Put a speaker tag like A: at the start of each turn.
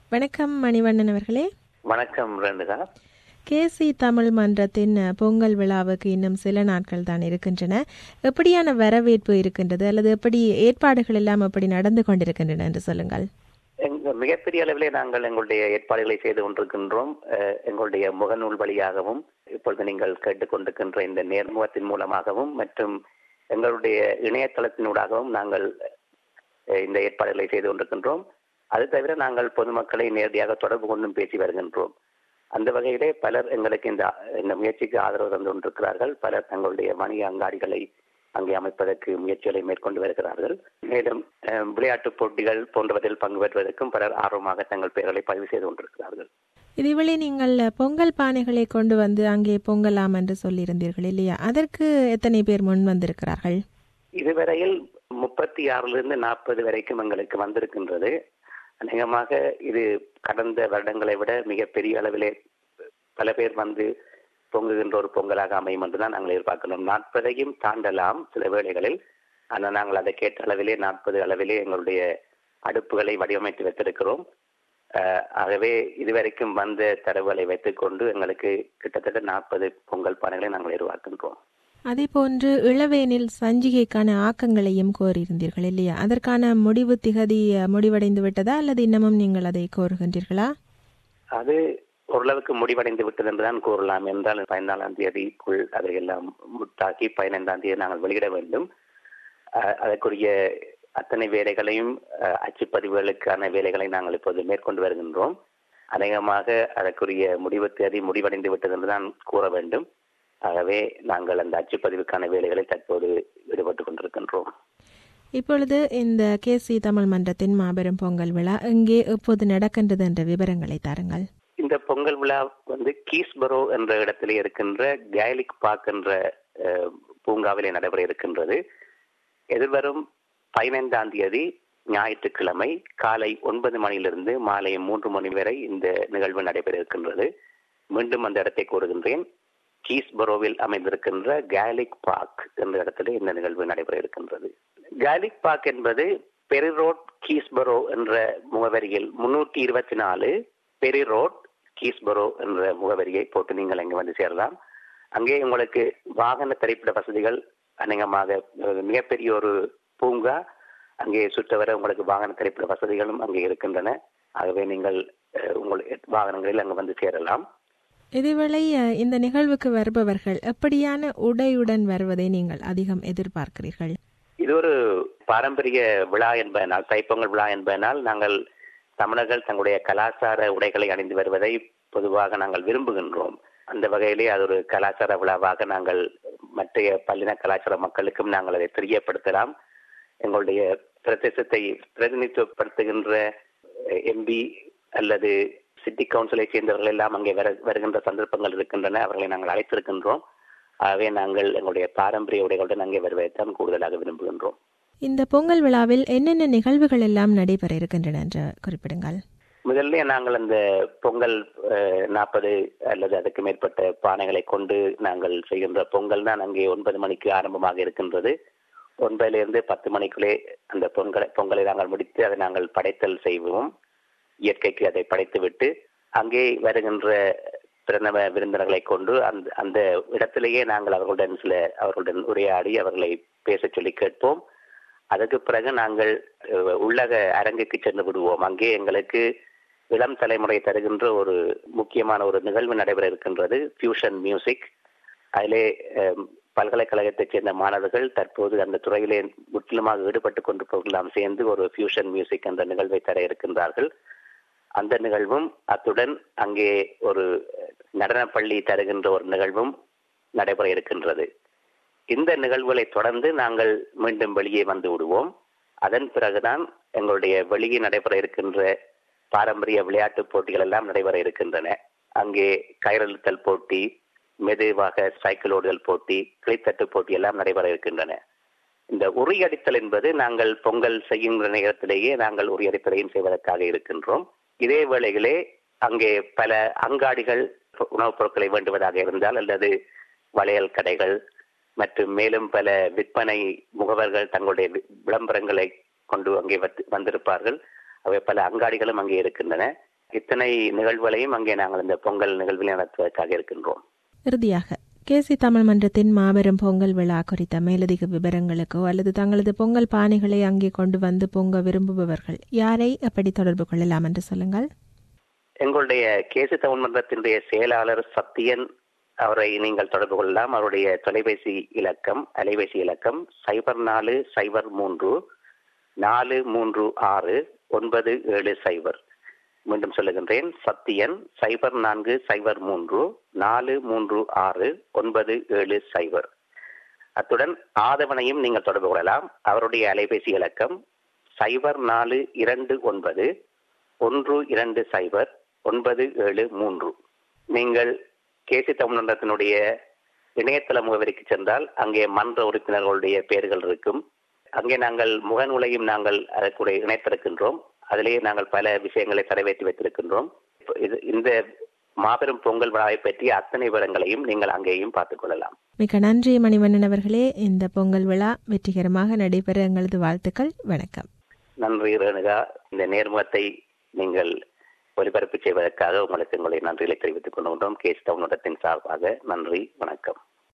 A: வணக்கம் மணிவண்ணன் அவர்களே
B: வணக்கம் ரேணுகா
A: கேசி தமிழ் மன்றத்தின் பொங்கல் விழாவுக்கு இன்னும் சில நாட்கள் தான் இருக்கின்றன எப்படியான வரவேற்பு இருக்கின்றது அல்லது எப்படி ஏற்பாடுகள் எல்லாம் எப்படி நடந்து கொண்டிருக்கின்றன என்று சொல்லுங்கள்
B: எங்க மிகப்பெரிய அளவிலே நாங்கள் எங்களுடைய ஏற்பாடுகளை செய்து கொண்டிருக்கின்றோம் அஹ், எங்களுடைய முகநூல் வழியாகவும் இப்பொழுது நீங்கள் கேட்டுக்கொண்டிருக்கின்ற இந்த நேர்முகத்தின் மூலமாகவும் மற்றும் எங்களுடைய இணையதளத்தினூடாகவும் நாங்கள் அஹ், இந்த ஏற்பாடுகளை செய்து கொண்டிருக்கின்றோம் அது தவிர நாங்கள் பொதுமக்களை நேரடியாக தொடர்பு கொண்டும் பேசி வருகின்றோம் அந்த வகையிலே பலர் எங்களுக்கு இந்த இந்த முயற்சிக்கு ஆதரவு தந்து கொண்டிருக்கிறார்கள் பலர் தங்களுடைய வணிக அங்காடிகளை அங்கே அமைப்பதற்கு முயற்சிகளை மேற்கொண்டு வருகிறார்கள் மேலும் அஹ், விளையாட்டுப் போட்டிகள் போன்றவற்றில் பங்கு பெறுவதற்கும் பலர் ஆர்வமாக தங்கள் பெயர்களை பதிவு செய்து கொண்டிருக்கிறார்கள்
A: இதுவரை நீங்கள் பொங்கல் பானைகளை கொண்டு வந்து அங்கே பொங்கலாம் என்று சொல்லியிருந்தீர்கள் இல்லையா அதற்கு எத்தனை பேர் முன் வந்திருக்கிறார்கள்
B: இதுவரையில் முப்பத்தி ஆறிலிருந்து நாற்பது வரைக்கும் எங்களுக்கு வந்திருக்கின்றது அநேகமாக இது கடந்த வருடங்களை விட மிகப்பெரிய அளவிலே பல பேர் வந்து பொங்குகின்ற ஒரு பொங்கலாக அமையும் என்றுதான் நாங்கள் எதிர்பார்க்கிறோம் நாற்பதையும் தாண்டலாம் சில வேளைகளில் ஆனால் நாங்கள் அதை கேட்ட அளவிலே நாற்பது அளவிலே எங்களுடைய அடுப்புகளை வடிவமைத்து வைத்திருக்கிறோம் அஹ், ஆகவே இதுவரைக்கும் வந்த தரவுகளை வைத்துக்கொண்டு எங்களுக்கு கிட்டத்தட்ட நாற்பது பொங்கல் பானைகளை நாங்கள் எதிர்பார்க்கின்றோம்
A: அதே போன்று இளவேனில் சஞ்சிகைக்கான ஆக்கங்களையும் கோரியிருந்தீர்கள் இல்லையா அதற்கான முடிவு திகதி அஹ், முடிவடைந்து விட்டதா அல்லது இன்னமும் நீங்கள் அதை கோருகின்றீர்களா
B: அது ஓரளவுக்கு முடிவடைந்து விட்டது என்றுதான் கூறலாம் என்றால் பதினாலாம் தேதிக்குள் அதையெல்லாம் முட்டாக்கி பதினைந்தாம் தேதி நாங்கள் வெளியிட வேண்டும் அஹ், அதற்குரிய அத்தனை வேலைகளையும் அஹ், அச்சுப்பதிவுகளுக்கான வேலைகளை நாங்கள் இப்போது மேற்கொண்டு வருகின்றோம் அநேகமாக அதற்குரிய முடிவு தேதி முடிவடைந்து விட்டது என்றுதான் கூற வேண்டும் ஆகவே நாங்கள் அந்த அச்சுப்பதிவுக்கான வேலைகளை தற்போது ஈடுபட்டுக் கொண்டிருக்கின்றோம்
A: இப்பொழுது இந்த கேசி தமிழ் மன்றத்தின் மாபெரும் பொங்கல் விழா எங்கே எப்போது நடக்கின்றது என்ற விவரங்களை தாருங்கள்
B: இந்த பொங்கல் விழா வந்து கீஸ்பரோ என்ற இடத்திலே இருக்கின்ற கேலிக் பார்க் என்ற அஹ், பூங்காவிலே நடைபெற இருக்கின்றது எதிர்வரும் பதினைந்தாம் தேதி ஞாயிற்றுக்கிழமை காலை ஒன்பது மணியிலிருந்து மாலை மூன்று மணி வரை இந்த நிகழ்வு நடைபெற இருக்கின்றது மீண்டும் அந்த இடத்தை கூறுகின்றேன் கீஸ்பரோவில் அமைந்திருக்கின்ற கேலிக் பார்க் என்ற இடத்திலே இந்த நிகழ்வு நடைபெற இருக்கின்றது கேலிக் பார்க் என்பது பெரி ரோட் கீஸ்பரோ என்ற முகவரியில் முன்னூற்றி இருபத்தி நாலு பெரி ரோட் கீஸ்பரோ என்ற முகவரியை போட்டு நீங்கள் அங்கே வந்து சேரலாம் அங்கே உங்களுக்கு வாகன திரைப்பட வசதிகள் அநேகமாக அஹ், மிகப்பெரிய ஒரு பூங்கா அங்கே சுற்றவர உங்களுக்கு வாகன திரைப்பட வசதிகளும் அங்கே இருக்கின்றன ஆகவே நீங்கள் அஹ், உங்கள் வாகனங்களில் அங்கு வந்து சேரலாம்
A: இதேவேளை அஹ், இந்த நிகழ்வுக்கு வருபவர்கள் எப்படியான உடையுடன் வருவதை நீங்கள் அதிகம் எதிர்பார்க்கிறீர்கள்
B: இது ஒரு பாரம்பரிய விழா என்பதனால் தைப்பொங்கல் விழா என்பதனால் நாங்கள் தமிழர்கள் தங்களுடைய கலாச்சார உடைகளை அணிந்து வருவதை பொதுவாக நாங்கள் விரும்புகின்றோம் அந்த வகையிலே அது ஒரு கலாச்சார விழாவாக நாங்கள் மற்ற பல்லின கலாச்சார மக்களுக்கும் நாங்கள் அதை தெரியப்படுத்தலாம் எங்களுடைய பிரதேசத்தை பிரதிநிதித்துவப்படுத்துகின்ற எம்பி அல்லது சிட்டி கவுன்சிலை சேர்ந்தவர்கள் எல்லாம் அங்கே வர வருகின்ற சந்தர்ப்பங்கள் இருக்கின்றன அவர்களை நாங்கள் அழைத்திருக்கின்றோம் ஆகவே நாங்கள் எங்களுடைய பாரம்பரிய உடைகளுடன் அங்கே வருவதைத்தான் கூடுதலாக விரும்புகின்றோம்
A: இந்த பொங்கல் விழாவில் என்னென்ன நிகழ்வுகள் எல்லாம் நடைபெற இருக்கின்றன என்று குறிப்பிடுங்கள்
B: முதல்ல நாங்கள் அந்த பொங்கல் நாற்பது அல்லது அதுக்கு மேற்பட்ட பானைகளை கொண்டு நாங்கள் செய்கின்ற பொங்கல் தான் அங்கே ஒன்பது மணிக்கு ஆரம்பமாக இருக்கின்றது ஒன்பதிலிருந்து பத்து மணிக்குள்ளே அந்த பொங்கலை பொங்கலை நாங்கள் முடித்து அதை நாங்கள் படைத்தல் செய்வோம் இயற்கைக்கு அதை படைத்துவிட்டு அங்கே வருகின்ற பிறந்தவ விருந்தினர்களை கொண்டு அந்த அந்த இடத்திலேயே நாங்கள் அவர்களுடன் சில அவர்களுடன் உரையாடி அவர்களை பேச சொல்லி கேட்போம் அதற்கு பிறகு நாங்கள் அஹ், உள்ளக அரங்குக்கு சென்று விடுவோம் அங்கே எங்களுக்கு இளம் தலைமுறை தருகின்ற ஒரு முக்கியமான ஒரு நிகழ்வு நடைபெற இருக்கின்றது ஃபியூஷன் மியூசிக் அதிலே அஹ், பல்கலைக்கழகத்தைச் சேர்ந்த மாணவர்கள் தற்போது அந்த துறையிலே முற்றிலுமாக ஈடுபட்டு கொண்டிருப்பவர்களாம் சேர்ந்து ஒரு ஃபியூஷன் மியூசிக் என்ற நிகழ்வை தர இருக்கின்றார்கள் அந்த நிகழ்வும் அத்துடன் அங்கே ஒரு நடனப் பள்ளி தருகின்ற ஒரு நிகழ்வும் நடைபெற இருக்கின்றது இந்த நிகழ்வுகளை தொடர்ந்து நாங்கள் மீண்டும் வெளியே வந்து விடுவோம் அதன் பிறகுதான் எங்களுடைய வெளியே நடைபெற இருக்கின்ற பாரம்பரிய விளையாட்டுப் போட்டிகள் எல்லாம் நடைபெற இருக்கின்றன அங்கே கயிறழுத்தல் போட்டி மெதுவாக சைக்கிள் ஓடுதல் போட்டி கிளித்தட்டு போட்டி எல்லாம் நடைபெற இருக்கின்றன இந்த உரியடித்தல் என்பது நாங்கள் பொங்கல் செய்கின்ற நேரத்திலேயே நாங்கள் உரியடித்தலையும் செய்வதற்காக இருக்கின்றோம் இதே வேளையிலே அங்கே பல அங்காடிகள் உணவுப் பொருட்களை வேண்டுவதாக இருந்தால் அல்லது வளையல் கடைகள் மற்றும் மேலும் பல விற்பனை முகவர்கள் தங்களுடைய வி- விளம்பரங்களை கொண்டு அங்கே வந்து- வந்திருப்பார்கள் அவை பல அங்காடிகளும் அங்கே இருக்கின்றன இத்தனை நிகழ்வுகளையும் அங்கே நாங்கள் இந்த பொங்கல் நிகழ்வில் நடத்துவதற்காக இருக்கின்றோம்
A: இறுதியாக கேசி தமிழ் மன்றத்தின் மாபெரும் பொங்கல் விழா குறித்த மேலதிக விவரங்களுக்கோ அல்லது தங்களது பொங்கல் பானைகளை அங்கே கொண்டு வந்து பொங்க விரும்புபவர்கள் யாரை எப்படி தொடர்பு கொள்ளலாம் என்று சொல்லுங்கள்
B: எங்களுடைய கேசி தமிழ் மன்றத்தினுடைய செயலாளர் சத்தியன் அவரை நீங்கள் தொடர்பு கொள்ளலாம் அவருடைய தொலைபேசி இலக்கம் அலைபேசி இலக்கம் சைபர் நாலு சைபர் மூன்று நாலு மூன்று ஆறு ஒன்பது ஏழு சைபர் மீண்டும் சொல்லுகின்றேன் சத்தியன் சைபர் நான்கு சைபர் மூன்று நாலு மூன்று ஆறு ஒன்பது ஏழு சைபர் அத்துடன் ஆதவனையும் நீங்கள் தொடர்பு கொள்ளலாம் அவருடைய அலைபேசி இலக்கம் சைபர் நாலு இரண்டு ஒன்பது ஒன்று இரண்டு சைபர் ஒன்பது ஏழு மூன்று நீங்கள் கேசி தமிழ்மன்றத்தினுடைய இணையதள முகவரிக்கு சென்றால் அங்கே மன்ற உறுப்பினர்களுடைய பெயர்கள் இருக்கும் அங்கே நாங்கள் முகநூலையும் நாங்கள் அதற்குடைய இணைத்திருக்கின்றோம் அதிலேயே நாங்கள் பல விஷயங்களை தரவேற்றி வைத்திருக்கின்றோம் இது இந்த மாபெரும் பொங்கல் விழாவை பற்றிய அத்தனை விவரங்களையும் நீங்கள் அங்கேயும் பார்த்துக் கொள்ளலாம்
A: மிக்க நன்றி மணிவண்ணன் அவர்களே இந்த பொங்கல் விழா வெற்றிகரமாக நடைபெற எங்களது வாழ்த்துக்கள் வணக்கம்
B: நன்றி ரேணுகா இந்த நேர்முகத்தை நீங்கள் ஒலிபரப்பு செய்வதற்காக உங்களுக்கு எங்களுடைய நன்றிகளை தெரிவித்துக் கொள்கின்றோம் கேஸ் டவுன் சார்பாக நன்றி வணக்கம்